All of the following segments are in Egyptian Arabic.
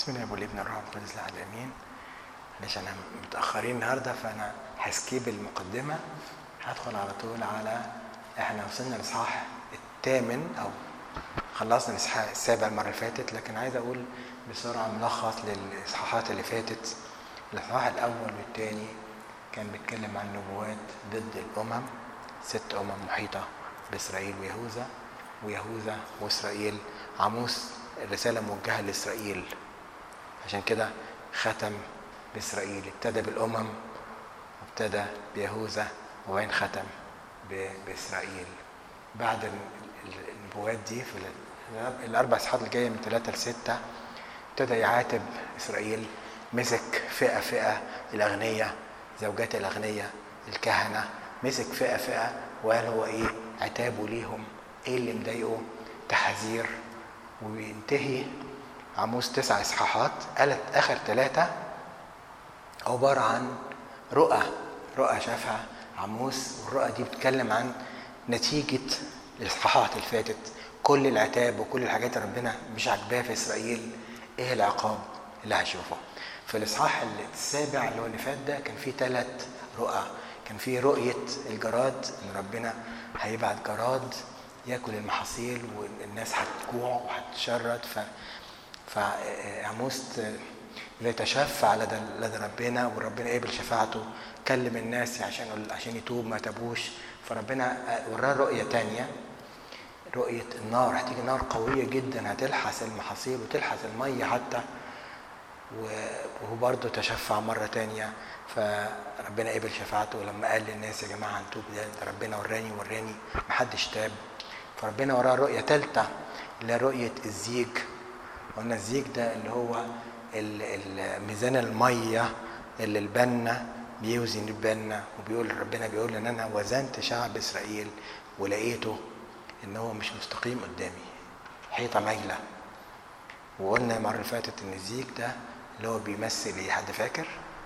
بسم الله والابن الروح القدس الاحد امين معلش انا متاخرين النهارده فانا هسكيب المقدمه هدخل على طول على احنا وصلنا الاصحاح الثامن او خلصنا الاصحاح السابع المره اللي فاتت لكن عايز اقول بسرعه ملخص للاصحاحات اللي فاتت الاصحاح الاول والثاني كان بيتكلم عن نبوات ضد الامم ست امم محيطه باسرائيل ويهوذا ويهوذا واسرائيل عموس الرساله موجهه لاسرائيل عشان كده ختم باسرائيل ابتدى بالامم وابتدى بيهوذا وبعدين ختم باسرائيل بعد النبوات دي في الاربع اصحاحات اللي جايه من ثلاثه لسته ابتدى يعاتب اسرائيل مسك فئه فئه الاغنياء زوجات الاغنياء الكهنه مسك فئه فئه وقال هو ايه عتابه ليهم ايه اللي مضايقه تحذير وينتهي عموس تسع اصحاحات قالت اخر ثلاثه عباره عن رؤى رؤى شافها عموس والرؤى دي بتتكلم عن نتيجه الاصحاحات اللي فاتت كل العتاب وكل الحاجات اللي ربنا مش عاجباها في اسرائيل ايه العقاب اللي هشوفه في الاصحاح السابع اللي هو اللي فات ده كان فيه ثلاث رؤى كان فيه رؤيه الجراد ان ربنا هيبعت جراد ياكل المحاصيل والناس هتجوع وهتشرد ف فعموس يتشفع لدى لدى ربنا وربنا قبل شفاعته كلم الناس عشان عشان يتوب ما تابوش فربنا وراه رؤيه تانية رؤيه النار هتيجي نار قويه جدا هتلحس المحاصيل وتلحس الميه حتى وهو برضه تشفع مرة تانية فربنا قبل شفاعته لما قال للناس يا جماعة هنتوب ده ربنا وراني وراني محدش تاب فربنا وراه رؤية تالتة اللي هي رؤية الزيج قلنا الزيج ده اللي هو ميزان المية اللي البنا بيوزن البنا وبيقول ربنا بيقول ان انا وزنت شعب اسرائيل ولقيته ان هو مش مستقيم قدامي حيطة مايلة وقلنا المرة اللي فاتت ان الزيج ده اللي هو بيمثل ايه حد فاكر؟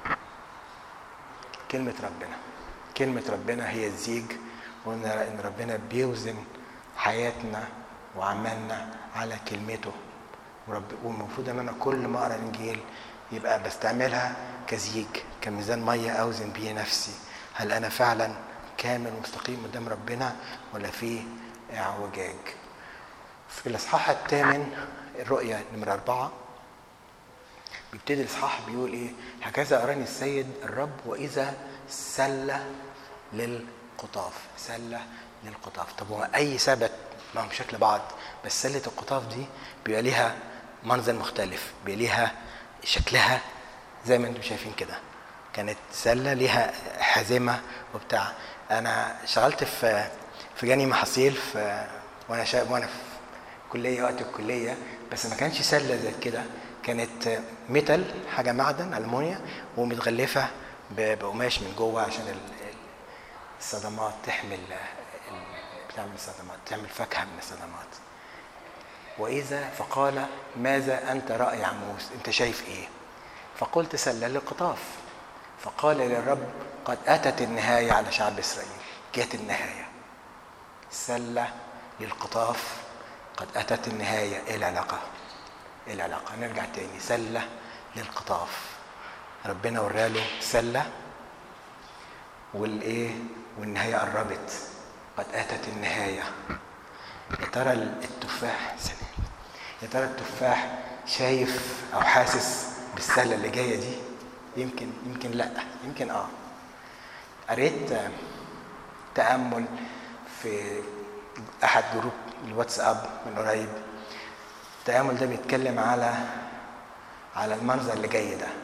كلمة ربنا كلمة ربنا هي الزيج وقلنا ان ربنا بيوزن حياتنا وعملنا على كلمته ورب والمفروض ان انا كل ما اقرا الانجيل يبقى بستعملها كزيج كميزان ميه اوزن بيه نفسي هل انا فعلا كامل مستقيم قدام ربنا ولا في اعوجاج في الاصحاح الثامن الرؤيا نمرة أربعة بيبتدي الإصحاح بيقول إيه؟ هكذا أراني السيد الرب وإذا سلة للقطاف سلة للقطاف طب هو أي سبت معهم شكل بعض بس سلة القطاف دي بيبقى ليها منظر مختلف بيبقى ليها شكلها زي ما انتم شايفين كده كانت سلة ليها حزمة وبتاع أنا اشتغلت في في جاني محاصيل في وأنا شاب وأنا في كلية وقت الكلية بس ما كانش سلة زي كده كانت ميتال حاجة معدن ألمونيا ومتغلفة بقماش من جوه عشان الصدمات تحمل بتعمل صدمات تعمل فاكهة من الصدمات وإذا فقال ماذا أنت رأي عموس أنت شايف إيه فقلت سلة للقطاف فقال للرب قد أتت النهاية على شعب إسرائيل جت النهاية سلة للقطاف قد أتت النهاية إيه العلاقة؟ إيه العلاقة؟ نرجع تاني سلة للقطاف ربنا وراله سلة والإيه؟ والنهاية قربت قد أتت النهاية يا ترى التفاح سلام يا ترى التفاح شايف أو حاسس بالسلة اللي جاية دي؟ يمكن يمكن لأ يمكن آه قريت تأمل في أحد جروب الواتساب من قريب التأمل ده بيتكلم على على المنظر اللي جاي ده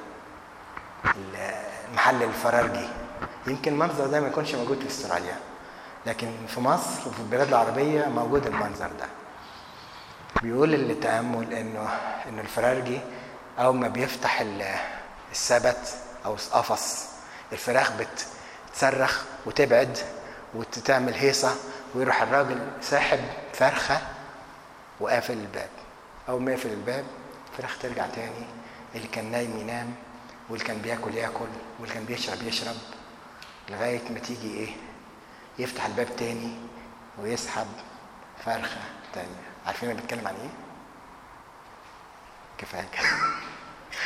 المحل الفرارجي يمكن المنظر ده ما يكونش موجود في استراليا لكن في مصر وفي البلاد العربية موجود المنظر ده بيقول التأمل انه انه الفرارجي اول ما بيفتح السبت او القفص الفراخ بتصرخ وتبعد وتعمل هيصه ويروح الراجل ساحب فرخه وقافل الباب اول ما يقفل الباب الفراخ ترجع تاني اللي كان نايم ينام واللي كان بياكل ياكل واللي كان بيشرب يشرب لغايه ما تيجي ايه يفتح الباب تاني ويسحب فرخه تانية عارفين انا بتكلم عن ايه كفايه كده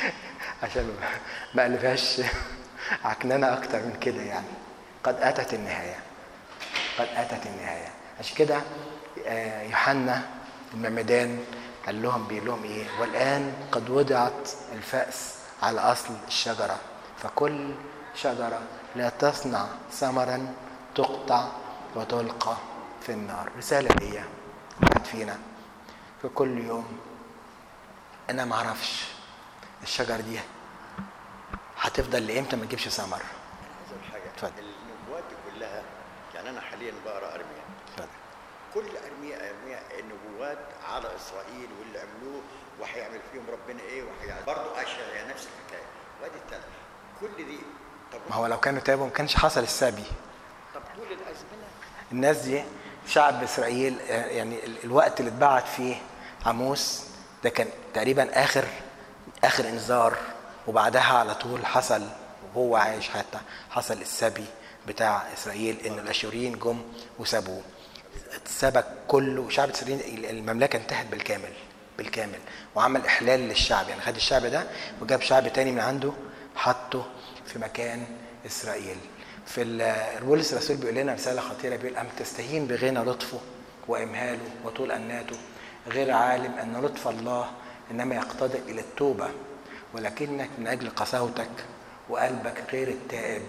عشان ما ألفهاش عكننة أكتر من كده يعني قد أتت النهاية قد أتت النهاية عشان كده آه، يوحنا المعمدان قال لهم بيقول لهم ايه والان قد وضعت الفأس على اصل الشجره فكل شجره لا تصنع ثمرا تقطع وتلقى في النار رساله ليا واحد فينا في كل يوم انا ما اعرفش الشجر دي هتفضل لامتى ما تجيبش ثمر عايز حاجه اتفضل. النبوات دي كلها يعني انا حاليا بقرا ارميا اتفضل. كل ارميا ارميا النبوات على اسرائيل واللي عملوه وهيعمل فيهم ربنا ايه وهيعمل برضه اشعيا نفس الحكايه وادي التانية كل دي طب ما هو لو كانوا تابوا ما كانش حصل السبي طب طول الازمنه الناس دي شعب اسرائيل آه، يعني ال- الوقت اللي اتبعت فيه عموس ده كان تقريبا اخر اخر انذار وبعدها على طول حصل وهو عايش حتى حصل السبي بتاع اسرائيل ان الاشوريين جم وسابوه اتسبك كله شعب اسرائيل المملكه انتهت بالكامل بالكامل وعمل احلال للشعب يعني خد الشعب ده وجاب شعب تاني من عنده حطه في مكان اسرائيل في ال- بولس الرسول بيقول لنا رساله خطيره بيقول ام تستهين بغنى لطفه وامهاله وطول اناته غير عالم ان لطف الله انما يقتضي الى التوبه ولكنك من اجل قساوتك وقلبك غير التائب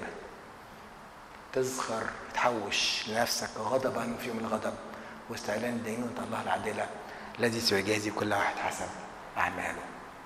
تزخر تحوش لنفسك غضبا في يوم الغضب واستعلان دينونة الله العادلة الذي سيجازي كل واحد حسب أعماله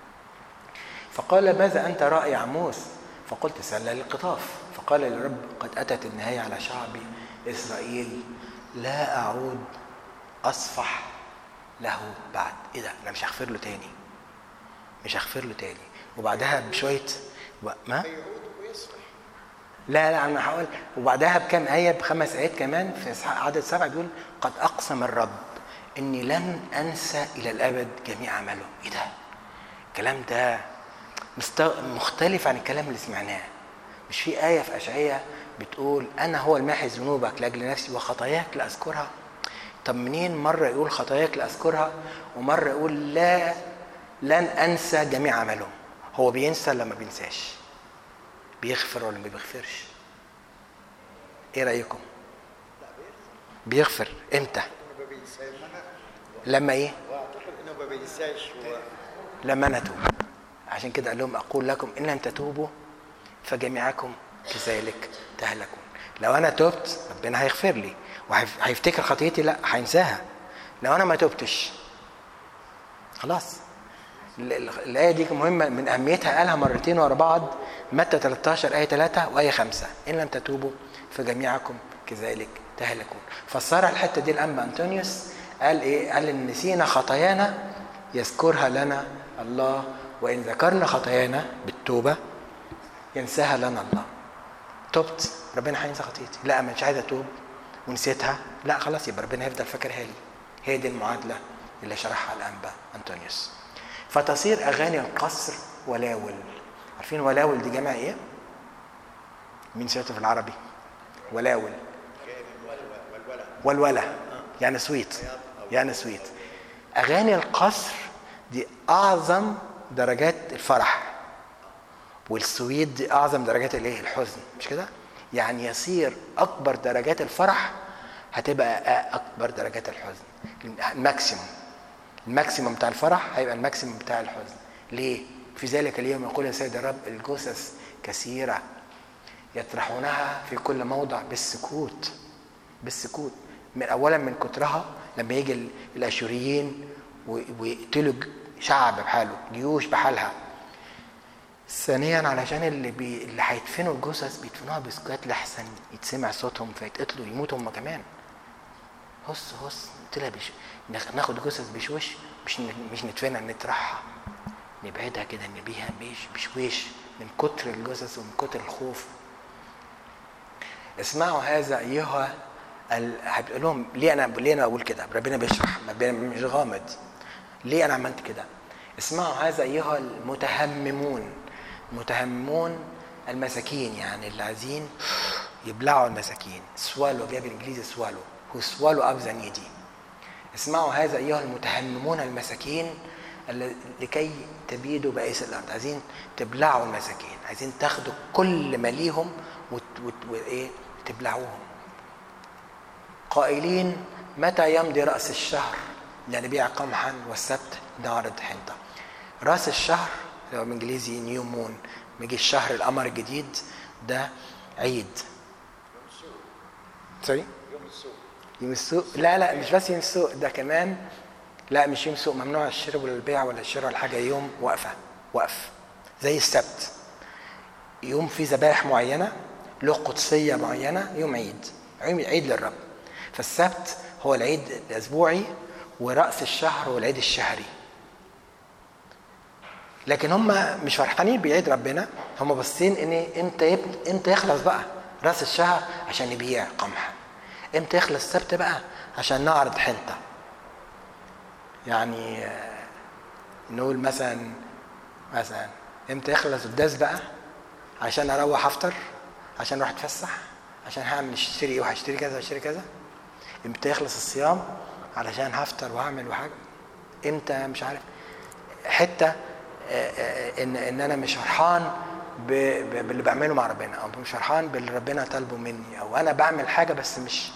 فقال ماذا أنت رأي عموس فقلت سل للقطاف فقال للرب قد أتت النهاية على شعبي إسرائيل لا أعود أصفح له بعد إيه ده أنا مش هغفر له تاني مش هغفر له تاني وبعدها بشوية ما هيعود ويصلح لا لا انا هقول وبعدها بكام ايه بخمس ايات كمان في إسحاق عدد سبعه بيقول قد اقسم الرب اني لن انسى الى الابد جميع عمله ايه ده الكلام ده مست- مختلف عن الكلام اللي سمعناه مش في ايه في اشعياء بتقول انا هو الماحي ذنوبك لاجل نفسي وخطاياك لاذكرها طب منين مره يقول خطاياك لاذكرها ومره يقول لا لن انسى جميع عمله هو بينسى ولا ما بينساش بيغفر ولا ما بيغفرش ايه رايكم بيغفر امتى انه ما بينساش لما ايه واعتقد انه ما بينساش هو لما نتوب عشان كده قال لهم اقول لكم ان لم تتوبوا فجميعكم كذلك تهلكون لو انا تبت ربنا هيغفر لي وهيفتكر خطيتي لا هينساها لو انا ما تبتش خلاص ال- ال- الآية دي مهمة من أهميتها قالها مرتين ورا بعض متى 13 آية 3 وآية 5 إن لم تتوبوا فجميعكم كذلك تهلكون فسرها الحتة دي الأنبا أنطونيوس قال إيه؟ قال إن نسينا خطايانا يذكرها لنا الله وإن ذكرنا خطايانا بالتوبة ينساها لنا الله تبت ربنا هينسى خطيتي لا مش عايز اتوب ونسيتها لا خلاص يبقى ربنا هيفضل فاكرها لي هي دي المعادله اللي شرحها الانبا انطونيوس فتصير اغاني القصر ولاول عارفين ولاول دي جمع ايه مين سمعته في العربي ولاول والولا يعني سويت يعني سويت اغاني القصر دي اعظم درجات الفرح والسويد دي اعظم درجات الايه الحزن مش كده يعني يصير اكبر درجات الفرح هتبقى اكبر درجات الحزن الماكسيموم الماكسيموم بتاع الفرح هيبقى الماكسيموم بتاع الحزن ليه في ذلك اليوم يقول يا سيد الرب الجثث كثيره يطرحونها في كل موضع بالسكوت بالسكوت من اولا من كترها لما يجي ال- الاشوريين و- ويقتلوا ج- شعب بحاله جيوش بحالها ثانيا علشان اللي بي... اللي هيدفنوا الجثث بيدفنوها بسكوت لحسن يتسمع صوتهم فيتقتلوا يموتوا هم كمان هص هص قلت بش... ناخ- ناخد جثث بشوش مش ن... مش ندفنها نطرحها نبعدها كده نبيها بيش بشويش من كتر الجثث ومن كتر الخوف اسمعوا هذا ايها ال... هتقول لهم ليه انا ليه انا اقول كده ربنا بيشرح ربنا مش غامض ليه انا عملت كده اسمعوا هذا ايها المتهممون متهممون المساكين يعني اللي عايزين يبلعوا المساكين سوالو بيها بالانجليزي سوالو هو سوالو اب ذا needy اسمعوا هذا ايها المتهممون المساكين ال- لكي تبيدوا بائس الارض عايزين تبلعوا المساكين عايزين تاخدوا كل ما ليهم وت... وت... وايه تبلعوهم قائلين متى يمضي راس الشهر لنبيع قمحا والسبت نعرض حنطه راس الشهر اللي هو بالانجليزي نيو مون بيجي الشهر القمر الجديد ده عيد سوري يوم السوق يوم السوق لا لا مش بس يوم السوق ده كمان لا مش يوم السوق ممنوع الشراء ولا البيع ولا الشراء ولا حاجه يوم وقفه وقف زي السبت يوم فيه ذبائح معينه له قدسيه معينه يوم عيد يوم عيد للرب فالسبت هو العيد الاسبوعي وراس الشهر هو العيد الشهري لكن هم مش فرحانين بعيد ربنا هم باصين ان امتى يب... امتى يخلص بقى راس الشهر عشان نبيع قمح امتى يخلص السبت بقى عشان نعرض حنطه يعني آه، نقول مثلا مثلا امتى يخلص الداس بقى عشان اروح افطر عشان اروح اتفسح عشان هعمل اشتري ايه وهشتري كذا واشتري كذا امتى يخلص الصيام علشان هفطر وهعمل وحاجه امتى مش عارف حته آه، آه، ان ان انا مش فرحان ب- ب- باللي بعمله مع ربنا او مش فرحان باللي ربنا طالبه مني او انا بعمل حاجه بس مش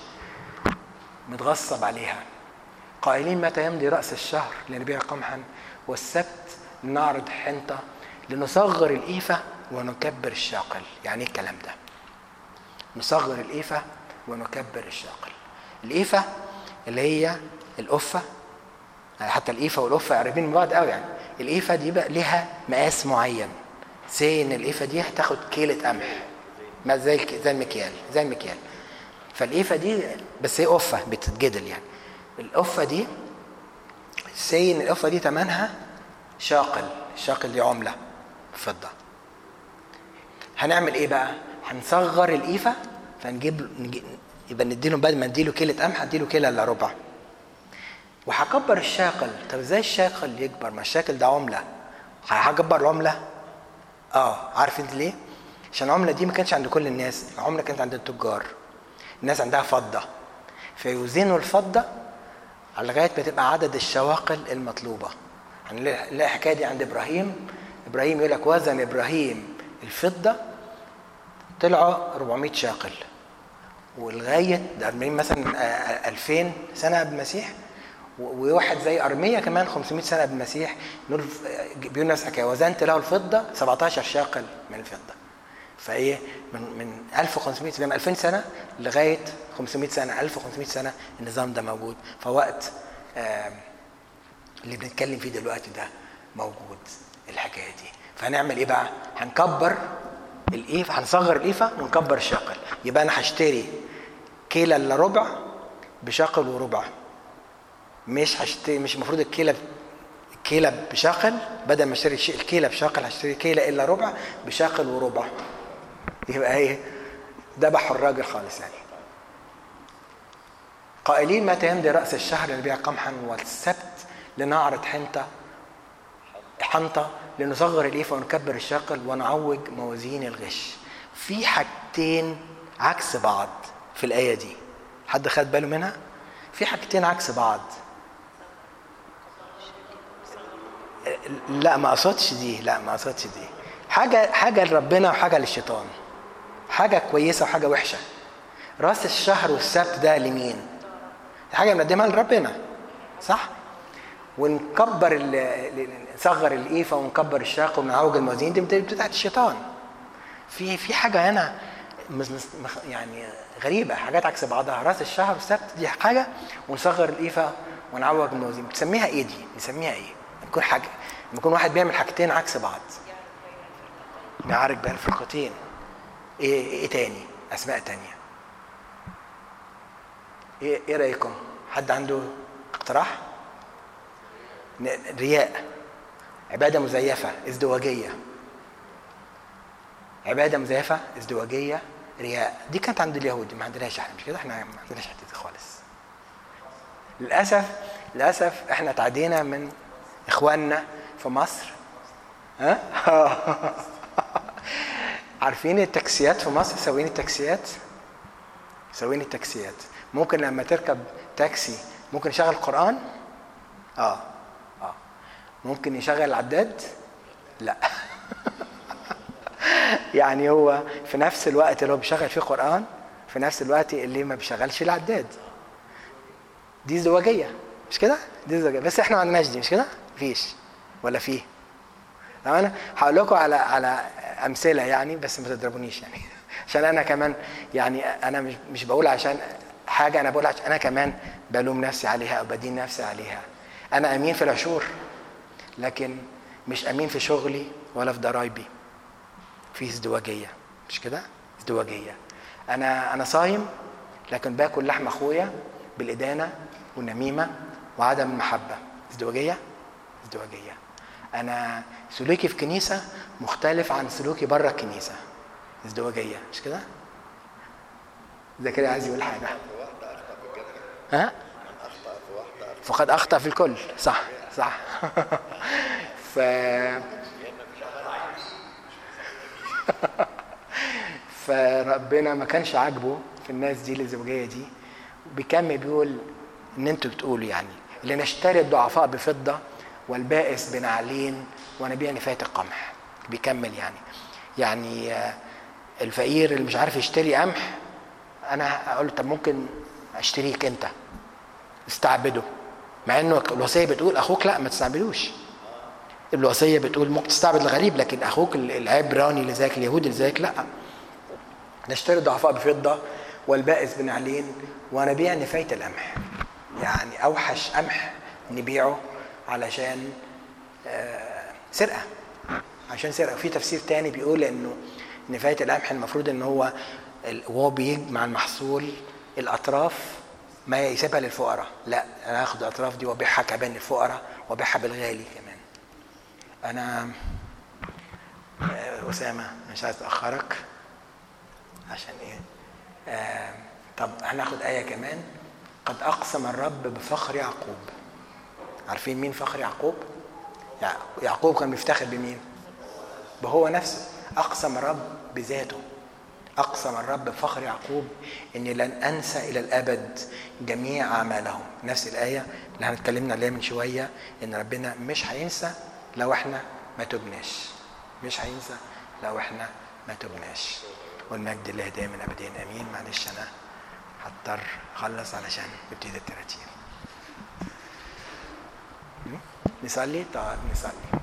متغصب عليها قائلين متى يمضي رأس الشهر لنبيع قمحا والسبت نعرض حنطة لنصغر الإيفة ونكبر الشاقل يعني ايه الكلام ده نصغر الإيفة ونكبر الشاقل الإيفة اللي هي الأفة يعني حتى الإيفة والأفة قريبين من بعض قوي يعني الإيفة دي بقى لها مقاس معين سي إن الإيفة دي هتاخد كيلة قمح ما زي الك- زي المكيال زي المكيال فالإيفة دي بس هي أفة بتتجدل يعني الأفة دي سي إن الأفة دي تمنها شاقل الشاقل دي عملة فضة هنعمل إيه بقى؟ هنصغر الإيفة فنجيب نجي- يبقى نديله بدل ما نديله كيلة قمح هديله كيلة إلا ربع وهكبر الشاقل طب ازاي الشاقل يكبر ما الشاقل ده عملة هكبر العملة اه عارف انت ليه عشان العملة دي ما كانتش عند كل الناس العملة كانت عند التجار الناس عندها فضة فيوزنوا الفضة على لغاية ما تبقى عدد الشواقل المطلوبة هنلاقي نلاقي الحكاية دي عند إبراهيم إبراهيم يقول لك وزن إبراهيم الفضة طلعوا 400 شاقل ولغايه ده ارمين مثلا آه، آه، 2000 سنه قبل المسيح و- وواحد زي ارميا كمان 500 سنه قبل المسيح نقول آه، بيقول نفس الحكايه وزنت له الفضه 17 شاقل من الفضه فايه من من 1500 من 2000 سنه لغايه 500 سنه 1500 سنه النظام ده موجود فوقت آه اللي بنتكلم فيه دلوقتي ده موجود الحكايه دي فهنعمل ايه بقى هنكبر الايفه هنصغر الايفه ونكبر الشاقل يبقى انا هشتري كيلة الا ربع بشاقل وربع مش هشتري مش المفروض الكيلة الكيلة بشاقل بدل ما اشتري الشيء- الكيلة بشاقل هشتري كيلة الا ربع بشاقل وربع يبقى ايه ذبحوا الراجل خالص يعني قائلين متى يمضي رأس الشهر لنبيع قمحا والسبت لنعرض حنطة حنطة لنصغر الإيفة ونكبر الشاقل ونعوج موازين الغش في حاجتين عكس بعض في الآية دي حد خد باله منها في حاجتين عكس بعض لا ما قصدش دي لا ما قصدش دي حاجة حاجة لربنا وحاجة للشيطان حاجة كويسة وحاجة وحشة راس الشهر والسبت ده لمين؟ دي حاجة بنقدمها لربنا صح؟ ونكبر ال- ال- نصغر الإيفة ونكبر الشاق ونعوج الموازين دي بتاعت الشيطان في في حاجة هنا مس- مس- مخ- يعني غريبة حاجات عكس بعضها راس الشهر والسبت دي حاجة ونصغر الإيفة ونعوج الموازين بتسميها إيه دي؟ نسميها إيه؟ يكون حاجة لما يكون واحد بيعمل حاجتين عكس بعض نعرج بين الفرقتين ايه ايه تاني اسماء تانية ايه ايه رايكم حد عنده اقتراح ن- رياء عباده مزيفه ازدواجيه عباده مزيفه ازدواجيه رياء دي كانت عند اليهود ما عندناش احنا مش كده احنا ما عندناش حته دي خالص للاسف للاسف احنا تعدينا من اخواننا في مصر ها عارفين التاكسيات في مصر سوين التاكسيات سوين التاكسيات ممكن لما تركب تاكسي ممكن يشغل قرآن اه اه ممكن يشغل العداد لا يعني هو في نفس الوقت اللي هو بيشغل فيه قرآن في نفس الوقت اللي ما بيشغلش العداد دي ازدواجية مش كده؟ دي ازدواجية بس احنا ما عندناش دي مش كده؟ مفيش ولا فيه طب انا هقول لكم على على امثله يعني بس ما تضربونيش يعني عشان انا كمان يعني انا مش مش بقول عشان حاجه انا بقول عشان انا كمان بلوم نفسي عليها او بدين نفسي عليها انا امين في العشور لكن مش امين في شغلي ولا في ضرايبي في ازدواجيه مش كده ازدواجيه انا انا صايم لكن باكل لحم اخويا بالادانه والنميمه وعدم المحبه ازدواجيه ازدواجيه انا سلوكي في كنيسه مختلف عن سلوكي بره الكنيسه ازدواجيه مش كده زكريا عايز يقول حاجه في واحده اخطا في الجبل ها من اخطا في واحده اخطا فقد اخطا في الكل صح صح ف فربنا ما كانش عاجبه في الناس دي الازدواجيه دي بيكمل بيقول ان انتوا بتقولوا يعني لنشتري الضعفاء بفضه والبائس بنعلين ونبيع نفايه القمح بيكمل يعني يعني آه، الفقير اللي مش عارف يشتري قمح انا اقول له طب ممكن اشتريك انت استعبده مع انه الوصيه بتقول اخوك لا ما تستعبدوش الوصيه بتقول ممكن تستعبد الغريب لكن اخوك العبراني اللي زيك اليهودي اللي زيك لا نشتري الضعفاء بفضه والبائس بنعلين ونبيع نفايه القمح يعني اوحش قمح نبيعه علشان آه، سرقه عشان سرقه في تفسير تاني بيقول انه نفايه القمح المفروض ان هو ال- وهو بيجمع المحصول الاطراف ما يسيبها للفقراء لا انا هاخد الاطراف دي وابيعها كمان للفقراء وابيعها بالغالي كمان انا آه، اسامه مش عايز اخرك عشان ايه آه طب هناخد ايه كمان قد اقسم الرب بفخر يعقوب عارفين مين فخر يعقوب يع- يعقوب كان بيفتخر بمين بهو نفسه اقسم الرب بذاته اقسم الرب بفخر يعقوب اني لن انسى الى الابد جميع اعمالهم نفس الايه اللي هنتكلمنا عليها من شويه ان ربنا مش هينسى لو احنا ما تبناش مش هينسى لو احنا ما تبناش والمجد لله دائما ابدا امين معلش انا هضطر اخلص علشان نبتدي التراتيب م? نصلي طب نصلي